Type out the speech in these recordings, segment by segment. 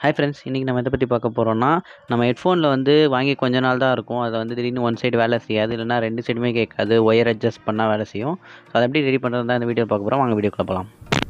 hi friends இன்றைக்கி நம்ம எதை பற்றி பார்க்க போகிறோம்னா நம்ம ஹெட்ஃபோனில் வந்து வாங்கி கொஞ்ச நாள் தான் இருக்கும் அதை வந்து திடீர்னு ஒன் சைடு வேலை செய்யாது இல்லைனா ரெண்டு சைடுமே கேட்காது ஒயர் அட்ஜஸ்ட் பண்ணால் வேலை செய்யும் ஸோ அதை எப்படி ரெடி பண்ணுறது தான் இந்த வீடியோ பார்க்க போகிறோம் வாங்க வீடியோக்குள்ள போகலாம்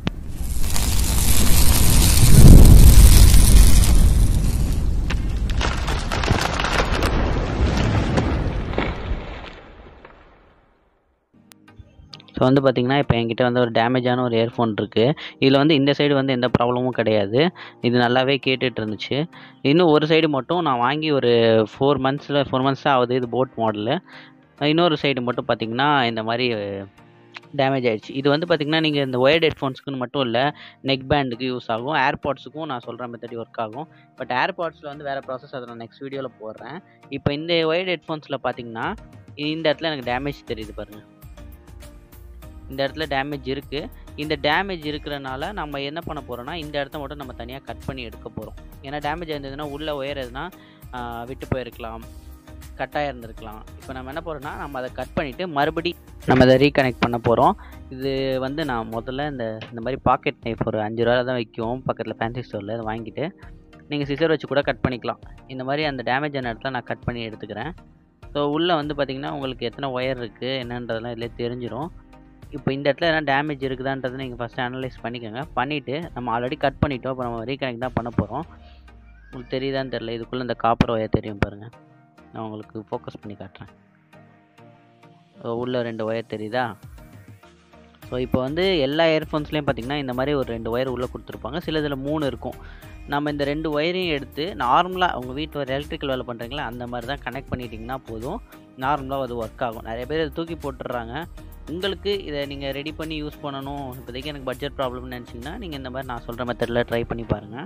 ஸோ வந்து பார்த்திங்கன்னா இப்போ என்கிட்ட வந்து ஒரு டேமேஜான ஒரு இயர்ஃபோன் இருக்குது இதில் வந்து இந்த சைடு வந்து எந்த ப்ராப்ளமும் கிடையாது இது நல்லாவே கேட்டுட்டு இருந்துச்சு இன்னும் ஒரு சைடு மட்டும் நான் வாங்கி ஒரு ஃபோர் மந்த்ஸில் ஃபோர் மந்த்ஸ் தான் ஆகுது இது போட் மாடலு இன்னொரு சைடு மட்டும் பார்த்திங்கன்னா இந்த மாதிரி டேமேஜ் ஆகிடுச்சு இது வந்து பார்த்திங்கன்னா நீங்கள் இந்த ஒயர்ட் ஹெட்ஃபோன்ஸ்க்குன்னு மட்டும் இல்லை நெக் பேண்டுக்கு யூஸ் ஆகும் ஏர்பாட்ஸுக்கும் நான் சொல்கிற மெத்தடி ஒர்க் ஆகும் பட் ஏர்பாட்ஸில் வந்து வேறு ப்ராசஸ் அதை நான் நெக்ஸ்ட் வீடியோவில் போடுறேன் இப்போ இந்த ஒயர்ட் ஹெட்ஃபோன்ஸில் பார்த்திங்கன்னா இந்த இடத்துல எனக்கு டேமேஜ் தெரியுது பாருங்கள் இந்த இடத்துல டேமேஜ் இருக்குது இந்த டேமேஜ் இருக்கிறனால நம்ம என்ன பண்ண போகிறோம்னா இந்த இடத்த மட்டும் நம்ம தனியாக கட் பண்ணி எடுக்க போகிறோம் ஏன்னா டேமேஜ் இருந்ததுன்னா உள்ளே ஒயர் எதுனா விட்டு போயிருக்கலாம் கட்டாக இருந்திருக்கலாம் இப்போ நம்ம என்ன போகிறோம்னா நம்ம அதை கட் பண்ணிவிட்டு மறுபடி நம்ம அதை ரீகனெக்ட் பண்ண போகிறோம் இது வந்து நான் முதல்ல இந்த இந்த மாதிரி பாக்கெட் நைஃப் ஒரு அஞ்சு ரூபா தான் வைக்கும் பக்கத்தில் ஃபேன்சி ஸ்டோரில் அதை வாங்கிட்டு நீங்கள் சிசர் வச்சு கூட கட் பண்ணிக்கலாம் இந்த மாதிரி அந்த டேமேஜ் ஆன இடத்துல நான் கட் பண்ணி எடுத்துக்கிறேன் ஸோ உள்ளே வந்து பார்த்திங்கன்னா உங்களுக்கு எத்தனை ஒயர் இருக்குது என்னன்றதெல்லாம் இதிலே தெரிஞ்சிடும் இப்போ இந்த இடத்துல எதனா டேமேஜ் இருக்குதான்றதை நீங்கள் ஃபஸ்ட்டு அனலைஸ் பண்ணிக்கோங்க பண்ணிவிட்டு நம்ம ஆல்ரெடி கட் பண்ணிட்டோம் இப்போ நம்ம ரீகனெக்ட் தான் பண்ண போகிறோம் உங்களுக்கு தெரியுதான்னு தெரில இதுக்குள்ளே இந்த காப்பர் ஒயர் தெரியும் பாருங்கள் நான் உங்களுக்கு ஃபோக்கஸ் பண்ணி காட்டுறேன் உள்ளே ரெண்டு ஒயர் தெரியுதா ஸோ இப்போ வந்து எல்லா இயர்ஃபோன்ஸ்லேயும் பார்த்திங்கன்னா இந்த மாதிரி ஒரு ரெண்டு ஒயர் உள்ளே கொடுத்துருப்பாங்க சில இதில் மூணு இருக்கும் நம்ம இந்த ரெண்டு ஒயரையும் எடுத்து நார்மலாக உங்கள் வீட்டில் ஒரு எலக்ட்ரிக்கல் வேலை பண்ணுறீங்களா அந்த மாதிரி தான் கனெக்ட் பண்ணிட்டிங்கன்னா போதும் நார்மலாக அது ஒர்க் ஆகும் நிறைய பேர் இதை தூக்கி போட்டுடுறாங்க உங்களுக்கு இதை நீங்கள் ரெடி பண்ணி யூஸ் பண்ணணும் இப்போதைக்கு எனக்கு பட்ஜெட் ப்ராப்ளம்னு நினச்சிங்கன்னா நீங்கள் இந்த மாதிரி நான் சொல்கிற மெத்தடில் ட்ரை பண்ணி பாருங்கள்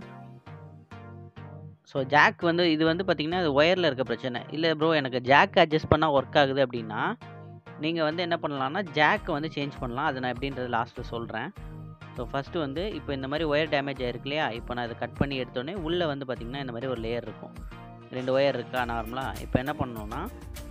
ஸோ ஜாக் வந்து இது வந்து பார்த்திங்கன்னா அது ஒயரில் இருக்க பிரச்சனை இல்லை ப்ரோ எனக்கு ஜாக் அட்ஜஸ்ட் பண்ணால் ஒர்க் ஆகுது அப்படின்னா நீங்கள் வந்து என்ன பண்ணலாம்னா ஜாக்கை வந்து சேஞ்ச் பண்ணலாம் அது நான் எப்படின்றது லாஸ்ட்டு சொல்கிறேன் ஸோ ஃபஸ்ட்டு வந்து இப்போ இந்த மாதிரி ஒயர் டேமேஜ் ஆகிருக்கு இல்லையா இப்போ நான் இதை கட் பண்ணி எடுத்தோடனே உள்ளே வந்து பார்த்திங்கன்னா இந்த மாதிரி ஒரு லேயர் இருக்கும் ரெண்டு ஒயர் இருக்கா நார்மலாக இப்போ என்ன பண்ணணுன்னா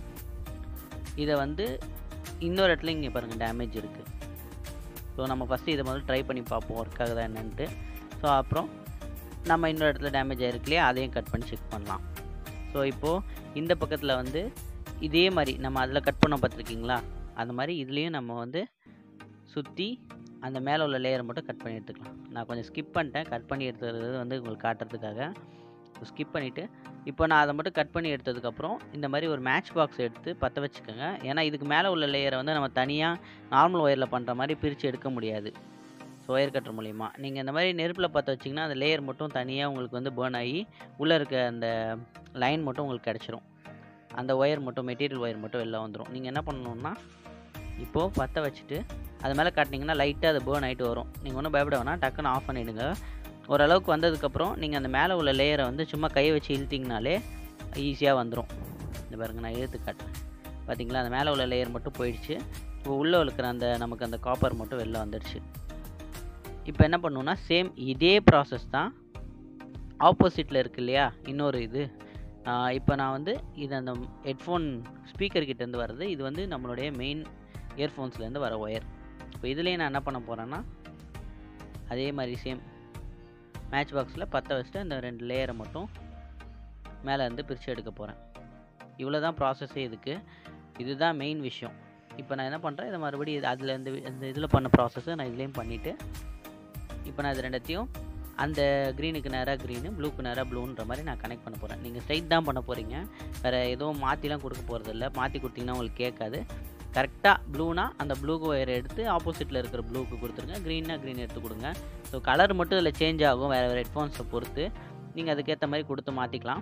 இதை வந்து இன்னொரு இடத்துல இங்கே பாருங்கள் டேமேஜ் இருக்குது ஸோ நம்ம ஃபஸ்ட்டு இதை முதல்ல ட்ரை பண்ணி பார்ப்போம் ஒர்க் ஆகுதா என்னன்ட்டு ஸோ அப்புறம் நம்ம இன்னொரு இடத்துல டேமேஜ் ஆகிருக்கு இல்லையா அதையும் கட் பண்ணி செக் பண்ணலாம் ஸோ இப்போது இந்த பக்கத்தில் வந்து இதே மாதிரி நம்ம அதில் கட் பண்ண பார்த்துருக்கீங்களா அந்த மாதிரி இதுலேயும் நம்ம வந்து சுற்றி அந்த மேலே உள்ள லேயரை மட்டும் கட் பண்ணி எடுத்துக்கலாம் நான் கொஞ்சம் ஸ்கிப் பண்ணிட்டேன் கட் பண்ணி எடுத்துறது வந்து உங்களுக்கு காட்டுறதுக்காக ஸ்கிப் பண்ணிவிட்டு இப்போ நான் அதை மட்டும் கட் பண்ணி எடுத்ததுக்கப்புறம் இந்த மாதிரி ஒரு மேட்ச் பாக்ஸ் எடுத்து பற்ற வச்சுக்கோங்க ஏன்னா இதுக்கு மேலே உள்ள லேயரை வந்து நம்ம தனியாக நார்மல் ஒயரில் பண்ணுற மாதிரி பிரித்து எடுக்க முடியாது ஸோ ஒயர் கட்டுற மூலிமா நீங்கள் இந்த மாதிரி நெருப்பில் பற்ற வச்சிங்கன்னா அந்த லேயர் மட்டும் தனியாக உங்களுக்கு வந்து பேர்ன் ஆகி உள்ளே இருக்க அந்த லைன் மட்டும் உங்களுக்கு கிடச்சிரும் அந்த ஒயர் மட்டும் மெட்டீரியல் ஒயர் மட்டும் வெளில வந்துடும் நீங்கள் என்ன பண்ணணுன்னா இப்போது பற்ற வச்சுட்டு அது மேலே காட்டினீங்கன்னா லைட்டாக அது பேர்ன் ஆகிட்டு வரும் நீங்கள் ஒன்றும் பயப்பட வேணாம் டக்குன்னு ஆஃப் பண்ணிவிடுங்க ஓரளவுக்கு வந்ததுக்கப்புறம் நீங்கள் அந்த மேலே உள்ள லேயரை வந்து சும்மா கையை வச்சு இழுத்திங்கனாலே ஈஸியாக வந்துடும் இந்த பாருங்கள் நான் இழுத்து காட்டுறேன் பார்த்தீங்களா அந்த மேலே உள்ள லேயர் மட்டும் போயிடுச்சு இப்போ உள்ளே இருக்கிற அந்த நமக்கு அந்த காப்பர் மட்டும் வெளில வந்துடுச்சு இப்போ என்ன பண்ணுன்னா சேம் இதே ப்ராசஸ் தான் ஆப்போசிட்டில் இருக்கு இல்லையா இன்னொரு இது இப்போ நான் வந்து இது அந்த ஹெட்ஃபோன் ஸ்பீக்கர் கிட்டேருந்து வர்றது இது வந்து நம்மளுடைய மெயின் இயர்ஃபோன்ஸ்லேருந்து வர ஒயர் இப்போ இதுலேயே நான் என்ன பண்ண போகிறேன்னா அதே மாதிரி சேம் மேட்ச் பாக்ஸில் பற்ற வச்சுட்டு அந்த ரெண்டு லேயரை மட்டும் மேலே இருந்து பிரித்து எடுக்க போகிறேன் இவ்வளோ தான் ப்ராசஸே இதுக்கு இதுதான் மெயின் விஷயம் இப்போ நான் என்ன பண்ணுறேன் இதை மறுபடியும் அதில் இந்த இந்த இதில் பண்ண ப்ராசஸை நான் இதுலேயும் பண்ணிவிட்டு இப்போ நான் இது ரெண்டத்தையும் அந்த க்ரீனுக்கு நேராக க்ரீனு ப்ளூக்கு நேராக ப்ளூன்ற மாதிரி நான் கனெக்ட் பண்ண போகிறேன் நீங்கள் ஸ்ட்ரைட் தான் பண்ண போகிறீங்க வேறு எதுவும் மாற்றிலாம் கொடுக்க போகிறதில்ல மாற்றி கொடுத்தீங்கன்னா உங்களுக்கு கேட்காது கரெக்டாக ப்ளூனா அந்த ப்ளூக்கு ஒயர் எடுத்து ஆப்போசிட்டில் இருக்கிற ப்ளூக்கு கொடுத்துருங்க க்ரீனா க்ரீன் எடுத்து கொடுங்க ஸோ கலர் மட்டும் இதில் சேஞ்ச் ஆகும் வேறு வேறு ஹெட்ஃபோன்ஸை பொறுத்து நீங்கள் அதுக்கேற்ற மாதிரி கொடுத்து மாற்றிக்கலாம்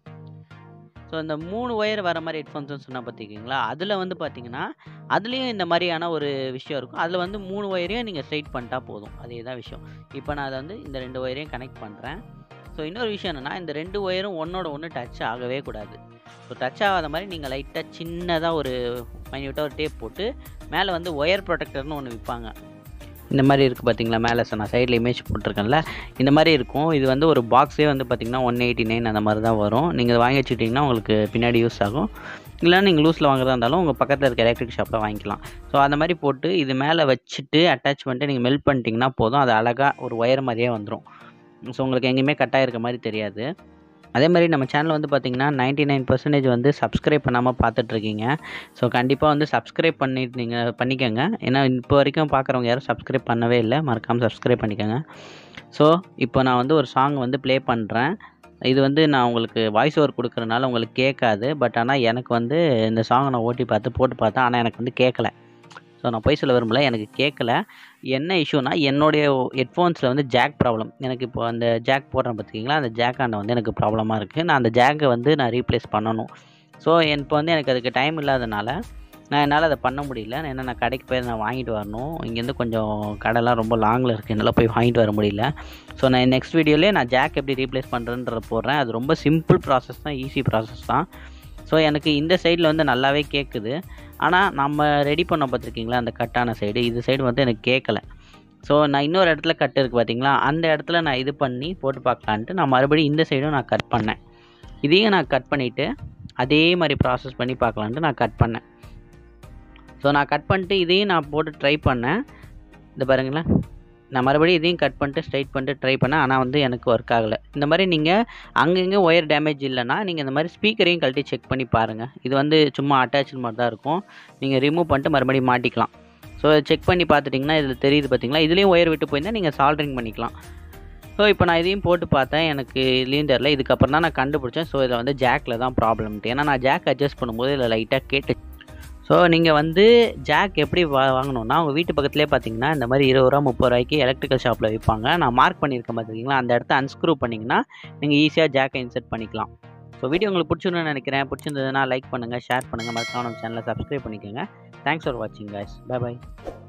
ஸோ இந்த மூணு ஒயர் வர மாதிரி ஹெட்ஃபோன்ஸ்னு சொன்னால் பார்த்துக்கிங்களா அதில் வந்து பார்த்தீங்கன்னா அதுலேயும் இந்த மாதிரியான ஒரு விஷயம் இருக்கும் அதில் வந்து மூணு ஒயரையும் நீங்கள் ஸ்ட்ரைட் பண்ணிட்டா போதும் அதே தான் விஷயம் இப்போ நான் அதை வந்து இந்த ரெண்டு ஒயரையும் கனெக்ட் பண்ணுறேன் ஸோ இன்னொரு விஷயம் என்னென்னா இந்த ரெண்டு ஒயரும் ஒன்றோட ஒன்று டச் ஆகவே கூடாது ஸோ டச் ஆகாத மாதிரி நீங்கள் லைட்டாக சின்னதாக ஒரு மைன்யூட்டாக ஒரு டேப் போட்டு மேலே வந்து ஒயர் ப்ரொடெக்டர்னு ஒன்று விற்பாங்க இந்த மாதிரி இருக்குது பார்த்தீங்களா மேலே நான் சைடில் இமேஜ் போட்டிருக்கேன்ல இந்த மாதிரி இருக்கும் இது வந்து ஒரு பாக்ஸே வந்து பார்த்திங்கன்னா ஒன் எயிட்டி நைன் அந்த மாதிரி தான் வரும் நீங்கள் வாங்கி வச்சுக்கிட்டிங்கன்னா உங்களுக்கு பின்னாடி யூஸ் ஆகும் இல்லைனா நீங்கள் லூஸில் வாங்குறதா இருந்தாலும் உங்கள் பக்கத்தில் இருக்க எலக்ட்ரிக் ஷாப்பில் வாங்கிக்கலாம் ஸோ அந்த மாதிரி போட்டு இது மேலே வச்சுட்டு அட்டாச் பண்ணிட்டு நீங்கள் மெல்ட் பண்ணிட்டீங்கன்னா போதும் அது அழகாக ஒரு ஒயர் மாதிரியே வந்துடும் ஸோ உங்களுக்கு எங்கேயுமே கட் ஆகிருக்க மாதிரி தெரியாது அதே மாதிரி நம்ம சேனல் வந்து பார்த்திங்கன்னா நைன்ட்டி நைன் பர்சன்டேஜ் வந்து சப்ஸ்கிரைப் பண்ணாமல் பார்த்துட்ருக்கீங்க ஸோ கண்டிப்பாக வந்து சப்ஸ்கிரைப் பண்ணிட்டு நீங்கள் பண்ணிக்கோங்க ஏன்னா இப்போ வரைக்கும் பார்க்குறவங்க யாரும் சப்ஸ்கிரைப் பண்ணவே இல்லை மறக்காமல் சப்ஸ்கிரைப் பண்ணிக்கோங்க ஸோ இப்போ நான் வந்து ஒரு சாங் வந்து ப்ளே பண்ணுறேன் இது வந்து நான் உங்களுக்கு வாய்ஸ் ஓவர் கொடுக்குறனால உங்களுக்கு கேட்காது பட் ஆனால் எனக்கு வந்து இந்த சாங்கை நான் ஓட்டி பார்த்து போட்டு பார்த்தேன் ஆனால் எனக்கு வந்து கேட்கல ஸோ நான் போய் சொல்ல விரும்பல எனக்கு கேட்கல என்ன இஷ்யூனா என்னுடைய ஹெட்ஃபோன்ஸில் வந்து ஜாக் ப்ராப்ளம் எனக்கு இப்போ அந்த ஜாக் போடுறேன் பார்த்துக்கிங்களா அந்த ஜாக் ஆண்ட வந்து எனக்கு ப்ராப்ளமாக இருக்குது நான் அந்த ஜாக்கை வந்து நான் ரீப்ளேஸ் பண்ணணும் ஸோ இப்போ வந்து எனக்கு அதுக்கு டைம் இல்லாதனால நான் என்னால் அதை பண்ண முடியல ஏன்னா நான் கடைக்கு போய் நான் வாங்கிட்டு வரணும் இங்கேருந்து கொஞ்சம் கடைலாம் ரொம்ப லாங்கில் இருக்குது என்னால் போய் வாங்கிட்டு வர முடியல ஸோ நான் நெக்ஸ்ட் வீடியோலேயே நான் ஜாக் எப்படி ரீப்ளேஸ் பண்ணுறேன்றத போடுறேன் அது ரொம்ப சிம்பிள் ப்ராசஸ் தான் ஈஸி ப்ராசஸ் தான் ஸோ எனக்கு இந்த சைடில் வந்து நல்லாவே கேட்குது ஆனால் நம்ம ரெடி பண்ண பார்த்துருக்கீங்களா அந்த கட்டான சைடு இது சைடு வந்து எனக்கு கேட்கல ஸோ நான் இன்னொரு இடத்துல கட் இருக்குது பார்த்தீங்களா அந்த இடத்துல நான் இது பண்ணி போட்டு பார்க்கலான்ட்டு நான் மறுபடியும் இந்த சைடும் நான் கட் பண்ணேன் இதையும் நான் கட் பண்ணிவிட்டு அதே மாதிரி ப்ராசஸ் பண்ணி பார்க்கலான்ட்டு நான் கட் பண்ணேன் ஸோ நான் கட் பண்ணிட்டு இதையும் நான் போட்டு ட்ரை பண்ணேன் இந்த பாருங்களேன் நான் மறுபடியும் இதையும் கட் பண்ணிட்டு ஸ்ட்ரைட் பண்ணிட்டு ட்ரை பண்ணேன் ஆனால் வந்து எனக்கு ஒர்க் ஆகலை இந்த மாதிரி நீங்கள் அங்கங்கே ஒயர் டேமேஜ் இல்லைன்னா நீங்கள் இந்த மாதிரி ஸ்பீக்கரையும் கழட்டி செக் பண்ணி பாருங்கள் இது வந்து சும்மா அட்டாச்சு மாதிரி தான் இருக்கும் நீங்கள் ரிமூவ் பண்ணிட்டு மறுபடியும் மாட்டிக்கலாம் ஸோ செக் பண்ணி பார்த்துட்டிங்கன்னா இதில் தெரியுது பார்த்தீங்களா இதுலேயும் ஒயர் விட்டு போயிருந்தால் நீங்கள் சால்ட்ரிங் பண்ணிக்கலாம் ஸோ இப்போ நான் இதையும் போட்டு பார்த்தேன் எனக்கு இதுலேயும் தெரில இதுக்கப்புறம் தான் நான் கண்டுபிடிச்சேன் ஸோ இதில் வந்து ஜாக்கில் தான் ப்ராப்ளம்ட்டு ஏன்னா நான் ஜாக் அட்ஜஸ்ட் பண்ணும்போது இதில் லைட்டாக கேட்டு ஸோ நீங்கள் வந்து ஜாக் எப்படி வா வாங்கணுன்னா உங்கள் வீட்டு பக்கத்துலேயே பார்த்தீங்கன்னா இந்த மாதிரி இருபது ரூபா முப்பது ரூபாய்க்கு எலக்ட்ரிக்கல் ஷாப்பில் விற்பாங்க நான் மார்க் பண்ணியிருக்கேன் பார்த்துருக்கீங்களா அந்த இடத்த அன்ஸ்க்ரூ பண்ணிங்கன்னா நீங்கள் ஈஸியாக ஜாக்கை இன்செர்ட் பண்ணிக்கலாம் ஸோ வீடியோ உங்களுக்கு பிடிச்சிருன்னு நினைக்கிறேன் பிடிச்சிருந்ததுன்னா லைக் பண்ணுங்கள் ஷேர் பண்ணுங்கள் மறக்காம நம்ம சேனலை சப்ஸ்கிரைப் பண்ணிக்கோங்க தேங்க்ஸ் ஃபார் வாட்சிங் guys bye bye